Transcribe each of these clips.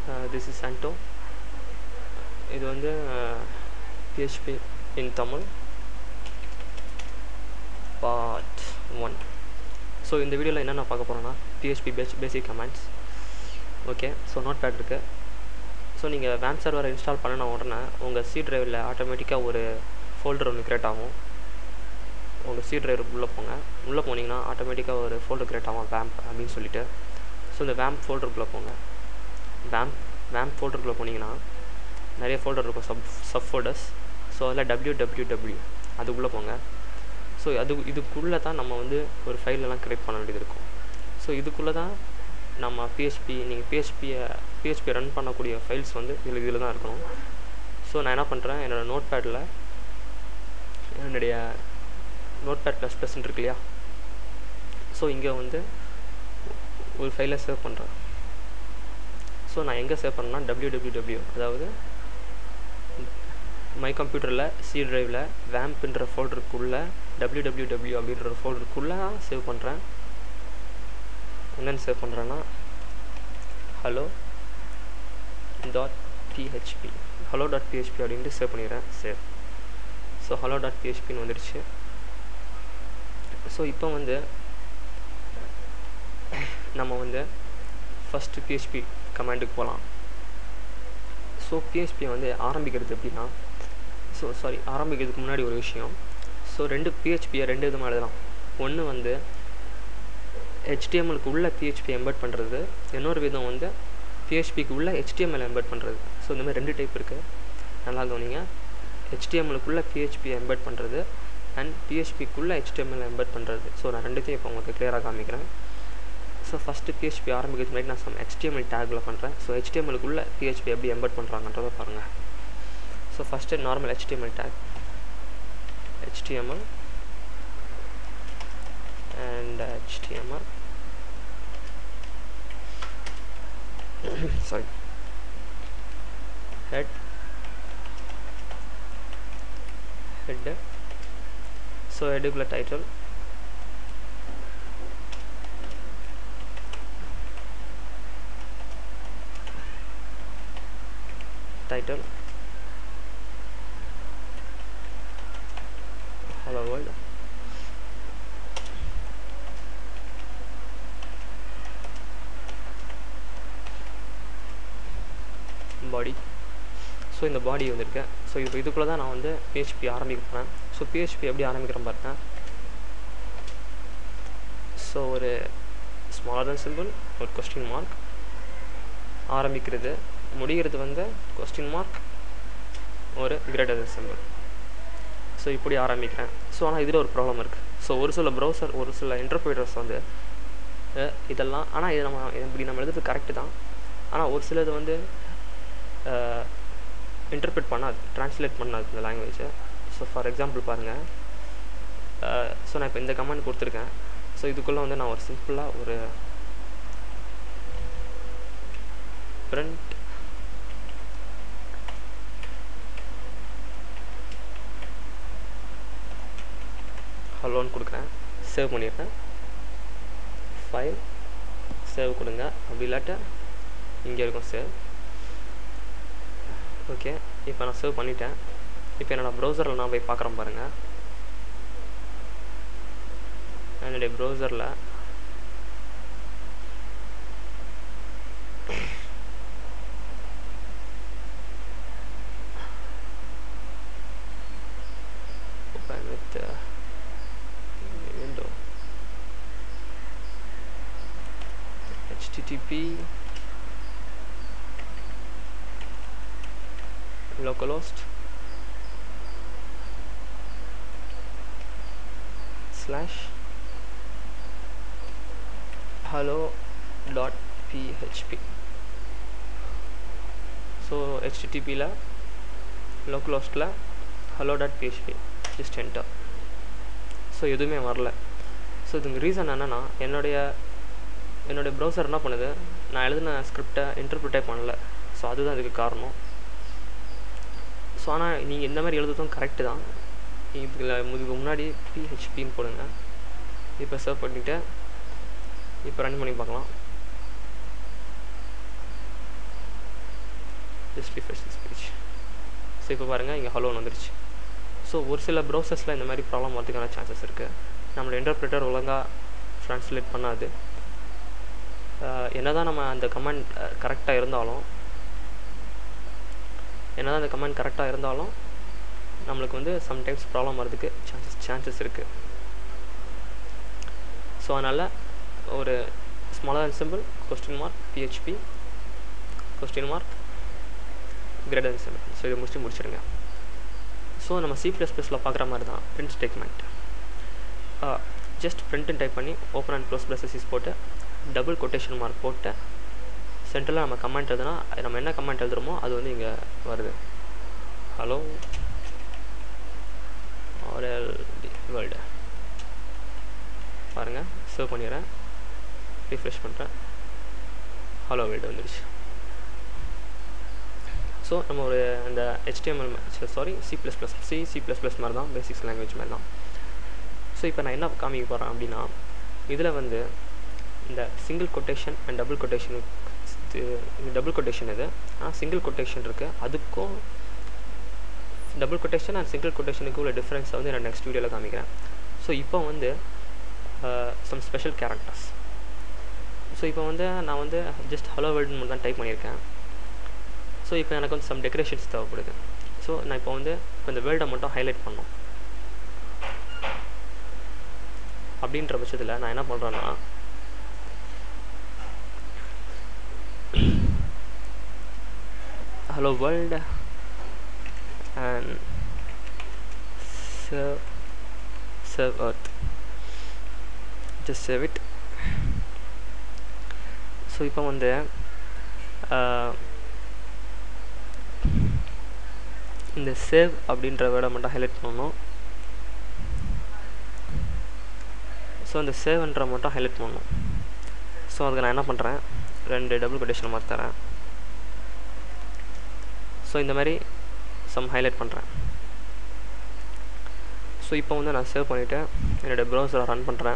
this is ஆண்டோ இது வந்து PHP in Tamil part one so இந்த வீடியோவில் என்னென்ன பார்க்க போகிறோன்னா PHP base basic comments okay so notepad இருக்குது ஸோ நீங்கள் வேம் சர்வரை இன்ஸ்டால் பண்ணின உடனே உங்கள் சி ட்ரைவில் ஆட்டோமேட்டிக்காக ஒரு ஃபோல்டர் ஒன்று க்ரியேட் ஆகும் உங்கள் சி ட்ரைவர் உள்ளே போங்க உள்ளே போனீங்கன்னா ஆட்டோமேட்டிக்காக ஒரு ஃபோல்டர் க்ரியேட் ஆகும் வேம்ப் அப்படின்னு சொல்லிட்டு ஸோ இந்த வேம்ப் ஃபோல்டருக்குள்ளே போங்க வேம்ப் வேம்ப் ஃபோல்டருக்குள்ளே போனீங்கன்னா நிறைய ஃபோல்டர் இருக்கும் சப் சப் ஃபோல்டர்ஸ் ஸோ அதில் டபிள்யூ டபிள்யூ டபிள்யூ அதுக்குள்ளே போங்க ஸோ அது இதுக்குள்ளே தான் நம்ம வந்து ஒரு ஃபைலெல்லாம் க்ரியேட் பண்ண வேண்டியது இருக்கும் ஸோ இதுக்குள்ளே தான் நம்ம பிஹெச்பி நீங்கள் பிஹெச்பியை பிஹெச்பி ரன் பண்ணக்கூடிய ஃபைல்ஸ் வந்து இதில் இதில் தான் இருக்கணும் ஸோ நான் என்ன பண்ணுறேன் என்னோடய நோட் பேடில் என்னுடைய நோட் பேட் ப்ளஸ் ப்ளஸ்ன்னு இருக்கு இல்லையா ஸோ இங்கே வந்து ஒரு ஃபைலை சேவ் பண்ணுறேன் ஸோ நான் எங்கே சேவ் பண்ணேன்னா டபிள்யூ டபிள்யூ டபிள்யூ அதாவது மை கம்ப்யூட்டரில் சி ட்ரைவில் வேம்ப்ன்ற ஃபோல்டருக்குள்ளே டபிள்யூ டபிள்யூ டபிள்யூ அப்படின்ற ஃபோல்டருக்குள்ளே சேவ் பண்ணுறேன் என்னென்னு சேவ் பண்ணுறேன்னா hello dot PHP hello dot PHP அப்படின்ட்டு சேவ் பண்ணிடுறேன் சேவ் ஸோ ஹலோ டாட் பிஹெச்பின்னு வந்துடுச்சு ஸோ இப்போ வந்து நம்ம வந்து ஃபஸ்ட்டு பிஹெச்பி கமாண்டுக்கு போகலாம் ஸோ பிஹெச்பி வந்து ஆரம்பிக்கிறது எப்படின்னா ஸோ சாரி ஆரம்பிக்கிறதுக்கு முன்னாடி ஒரு விஷயம் ஸோ ரெண்டு பிஹெச்பியை ரெண்டு விதமாக எழுதலாம் ஒன்று வந்து ஹெச்டிஎம்எலுக்கு உள்ள பிஹெச்பி எம்பெட் பண்ணுறது இன்னொரு விதம் வந்து பிஹெச்பிக்கு உள்ள ஹெச்டிஎம்எல் எம்பெட் பண்ணுறது ஸோ இந்த மாதிரி ரெண்டு டைப் இருக்குது நல்லா கவனிங்க ஹெச்டிஎம்எலுக்குள்ளே பிஹெச்பி எம்பெட் பண்ணுறது அண்ட் பிஹெச்பிக்குள்ளே ஹெச்டிஎம்எல் எம்பெட் பண்ணுறது ஸோ நான் ரெண்டுத்தையும் இப்போ உங்களுக்கு கிளியராக காமிக்கிறேன் ஸோ ஃபஸ்ட்டு பிஹெச்பி ஆரம்பிக்கிறதுக்கு முன்னாடி நான் சம் ஹெச்டிஎம்எல் டேக்கில் பண்ணுறேன் ஸோ ஹெச்டிஎம்எலுக்குள்ளே பிஹெச்பி எப்படி எம்பெட் பண்ணுறாங்கன்றதை பாருங்கள் so first normal HTML tag HTML and HTML sorry head head so headக்குள்ள title title hello world body so இந்த பாடி வந்திருக்கேன் ஸோ இப்போ இதுக்குள்ளே தான் நான் வந்து பிஹெச்பி ஆரம்பிக்க போகிறேன் ஸோ பிஹெச்பி எப்படி ஆரம்பிக்கிறேன் பாருங்க ஸோ ஒரு ஸ்மாலர் தன் சிம்பிள் ஒரு கொஸ்டின் மார்க் ஆரம்பிக்கிறது முடிகிறது வந்து கொஸ்டின் மார்க் ஒரு கிரேட்டர் தன் சிம்பிள் ஸோ இப்படி ஆரம்பிக்கிறேன் ஸோ ஆனால் இதில் ஒரு ப்ராப்ளம் இருக்குது ஸோ ஒரு சில ப்ரௌசர் ஒரு சில இன்டர்பிரேட்டர்ஸ் வந்து இதெல்லாம் ஆனால் இது நம்ம இப்படி நம்ம எழுதுறது கரெக்டு தான் ஆனால் ஒரு சிலது வந்து இன்டர்பிரட் பண்ணாது ட்ரான்ஸ்லேட் பண்ணாது இந்த லாங்குவேஜை ஸோ ஃபார் எக்ஸாம்பிள் பாருங்கள் ஸோ நான் இப்போ இந்த கமெண்ட் கொடுத்துருக்கேன் ஸோ இதுக்குள்ளே வந்து நான் ஒரு சிம்பிளாக ஒரு பிரிண்ட் ஹலோன்னு கொடுக்குறேன் சேவ் பண்ணிடுறேன் ஃபைல் சேவ் கொடுங்க அப்படி இல்லாட்ட இங்கே இருக்கும் சேவ் ஓகே இப்போ நான் சேவ் பண்ணிட்டேன் இப்போ என்னோடய ப்ரௌசரில் நான் போய் பார்க்குறேன் பாருங்கள் என்னுடைய ப்ரௌசரில் open with uh, window http localhost slash hello dot php so ஹெச்டிடிபியில் லோக்கலோஸ்டில் hello dot PHP just enter so எதுவுமே வரல ஸோ இதுக்கு ரீசன் என்னென்னா என்னுடைய என்னுடைய ப்ரௌசர் என்ன பண்ணுது நான் எழுதின ஸ்கிரிப்டை இன்டர்பிரிட்டே பண்ணல ஸோ அதுதான் இதுக்கு காரணம் ஸோ ஆனால் நீங்கள் இந்த மாதிரி எழுதுறதும் கரெக்டு தான் இதில் இதுக்கு முன்னாடி பிஹெச்பின்னு போடுங்க இப்போ சர்வ் பண்ணிவிட்டு இப்போ ரன் பண்ணி பார்க்கலாம் just refresh this page so இப்போ பாருங்கள் இங்கே ஹலோன்னு வந்துருச்சு ஸோ ஒரு சில ப்ரௌசர்ஸில் இந்த மாதிரி ப்ராப்ளம் வரதுக்கான சான்சஸ் இருக்குது நம்மளோட இன்டர்பிரேட்டர் ஒழுங்காக ட்ரான்ஸ்லேட் பண்ணாது என்ன தான் நம்ம அந்த கமெண்ட் கரெக்டாக இருந்தாலும் என்ன தான் அந்த கமெண்ட் கரெக்டாக இருந்தாலும் நம்மளுக்கு வந்து சம்டைம்ஸ் ப்ராப்ளம் வரதுக்கு சான்சஸ் சான்சஸ் இருக்குது ஸோ அதனால் ஒரு smaller and symbol question mark PHP question mark greater symbol so இதை முடிச்சு முடிச்சிடுங்க ஸோ நம்ம சி ப்ளஸ் ப்ளஸில் பார்க்குற மாதிரி தான் பிரிண்ட் ஸ்டேட்மெண்ட் ஜஸ்ட் பிரிண்ட்னு டைப் பண்ணி ஓப்பன் அண்ட் க்ளோஸ் ப்ளஸஸ் போட்டு டபுள் கொட்டேஷன் மார்க் போட்டு சென்டரில் நம்ம கமெண்ட் எழுதுனா நம்ம என்ன கமெண்ட் எழுதுறோமோ அது வந்து இங்கே வருது ஹலோ ஆர்எல் வேர்ல்டு பாருங்கள் சேவ் பண்ணிடுறேன் ரிஃப்ரெஷ் பண்ணுறேன் ஹலோ வேர்ல்டு வந்துடுச்சு ஸோ நம்ம ஒரு அந்த HTML sorry C plus plus C C plus plus மாதிரி தான் பேசிக்ஸ் லாங்குவேஜ் மாதிரி தான் ஸோ இப்போ நான் என்ன காமிக்க போகிறேன் அப்படின்னா இதில் வந்து இந்த single quotation and double quotation இது டபுள் கொட்டேஷன் இது ஆனால் சிங்கிள் கொட்டேஷன் இருக்குது அதுக்கும் டபுள் கொட்டேஷன் அண்ட் சிங்கிள் கொட்டேஷனுக்கு உள்ள டிஃப்ரென்ஸை வந்து நான் நெக்ஸ்ட் வீடியோவில் காமிக்கிறேன் ஸோ இப்போ வந்து சம் ஸ்பெஷல் கேரக்டர்ஸ் ஸோ இப்போ வந்து நான் வந்து ஜஸ்ட் ஹலோ வேர்ல்டுன்னு மட்டும் தான் டைப் பண்ணியிருக்கேன் ஸோ இப்போ எனக்கு வந்து சம் டெக்கரேஷன்ஸ் தேவைப்படுது ஸோ நான் இப்போ வந்து இப்போ இந்த வேர்ல்டை மட்டும் ஹைலைட் பண்ணோம் அப்படின்ற பட்சத்தில் நான் என்ன பண்ணுறேன்னா hello world and serve serve earth just save it so இப்போ வந்து இந்த சேவ் அப்படின்ற வேர்டை மட்டும் ஹைலைட் பண்ணணும் ஸோ அந்த சேவ்ன்ற மட்டும் ஹைலைட் பண்ணணும் ஸோ அதுக்கு நான் என்ன பண்ணுறேன் ரெண்டு டபுள் கொட்டேஷன் மாதிரி தரேன் ஸோ இந்த மாதிரி சம் ஹைலைட் பண்ணுறேன் ஸோ இப்போ வந்து நான் சேவ் பண்ணிவிட்டு என்னோடய ப்ரௌசரை ரன் பண்ணுறேன்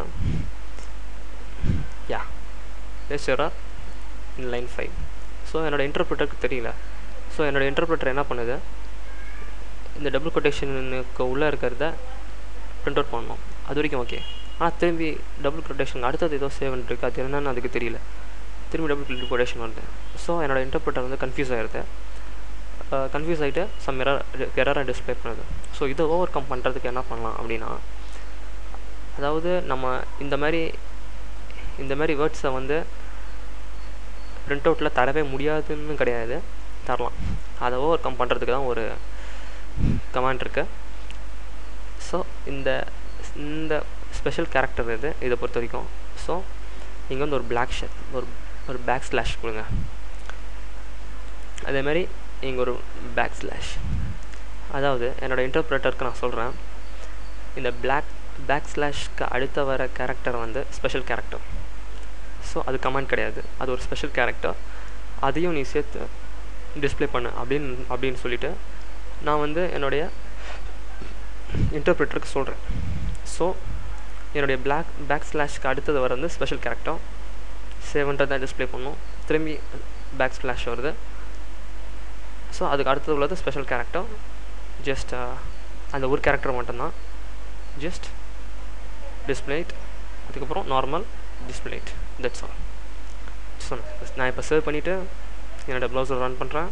யா எஸ் யூரா இன் லைன் ஃபைவ் ஸோ என்னோடய இன்டர்பிரிட்டருக்கு தெரியல ஸோ என்னோடய இன்டர்பிரிட்டர் என்ன பண்ணுது இந்த டபுள் கொட்டேஷனுக்கு உள்ளே இருக்கிறத ப்ரிண்ட் அவுட் பண்ணணும் அது வரைக்கும் ஓகே ஆனால் திரும்பி டபுள் கொட்டேஷன் அடுத்தது ஏதோ சேவ் இருக்குது அது என்னன்னு அதுக்கு தெரியல திரும்பி டபுள் கொட்டேஷன் வருது ஸோ என்னோடய இன்டர்பிரிட்டர் வந்து கன்ஃபியூஸ் ஆகிடுது கன்ஃபியூஸ் ஆகிட்டு சம் எரர் எரரை டிஸ்பிளே பண்ணுது ஸோ இதை ஓவர் கம் பண்ணுறதுக்கு என்ன பண்ணலாம் அப்படின்னா அதாவது நம்ம இந்த மாதிரி இந்த மாதிரி வேர்ட்ஸை வந்து பிரிண்ட் அவுட்டில் தரவே முடியாதுன்னு கிடையாது தரலாம் அதை ஓவர் கம் பண்ணுறதுக்கு தான் ஒரு கமாண்ட் இருக்குது ஸோ இந்த இந்த ஸ்பெஷல் கேரக்டர் இது இதை பொறுத்த வரைக்கும் ஸோ நீங்கள் வந்து ஒரு பிளாக் ஷர்ட் ஒரு ஒரு பேக் ஸ்லாஷ் கொடுங்க அதேமாதிரி இங்கே ஒரு பேக் ஸ்லாஷ் அதாவது என்னோடய இன்டர்பிரேட்டருக்கு நான் சொல்கிறேன் இந்த பிளாக் பேக் ஸ்லாஷ்க்கு அடுத்த வர கேரக்டர் வந்து ஸ்பெஷல் கேரக்டர் ஸோ அது கமெண்ட் கிடையாது அது ஒரு ஸ்பெஷல் கேரக்டர் அதையும் நீ சேர்த்து டிஸ்பிளே பண்ணு அப்படின்னு அப்படின்னு சொல்லிவிட்டு நான் வந்து என்னுடைய இன்டர்பிரேட்டருக்கு சொல்கிறேன் ஸோ என்னுடைய பிளாக் பேக் ஸ்லாஷ்க்கு அடுத்தது வர வந்து ஸ்பெஷல் கேரக்டர் சேவன்ட்டு தான் டிஸ்பிளே பண்ணும் திரும்பி பேக் ஸ்லாஷ் வருது ஸோ அதுக்கு அடுத்தது உள்ளது ஸ்பெஷல் கேரக்டர் ஜஸ்ட் அந்த ஒரு கேரக்டர் மட்டும்தான் ஜஸ்ட் டிஸ்பிளேட் அதுக்கப்புறம் normal displayed that's all so நான் இப்போ சேவ் பண்ணிவிட்டு என்னோடய ப்ரௌசர் ரன் பண்ணுறேன்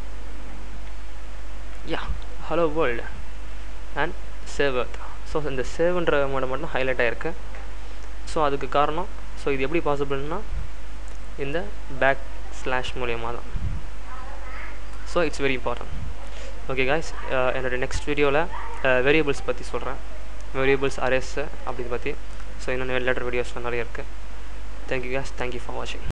yeah hello world and save so இந்த சேவ்ன்ற மோட மட்டும் ஹைலைட் ஆகிருக்கு ஸோ அதுக்கு காரணம் ஸோ இது எப்படி பாசிபிள்னா இந்த பேக் ஸ்லாஷ் மூலியமாக தான் so it's very important okay guys என்னோடய நெக்ஸ்ட் வீடியோவில் வேரியபிள்ஸ் பற்றி சொல்கிறேன் வேரியபிள்ஸ் அரேஸ் அப்படி பற்றி ஸோ இன்னும் லேட்டர் வீடியோஸ் நிறைய இருக்குது தேங்க்யூ கேஸ் தேங்க்யூ ஃபார் வாட்சிங்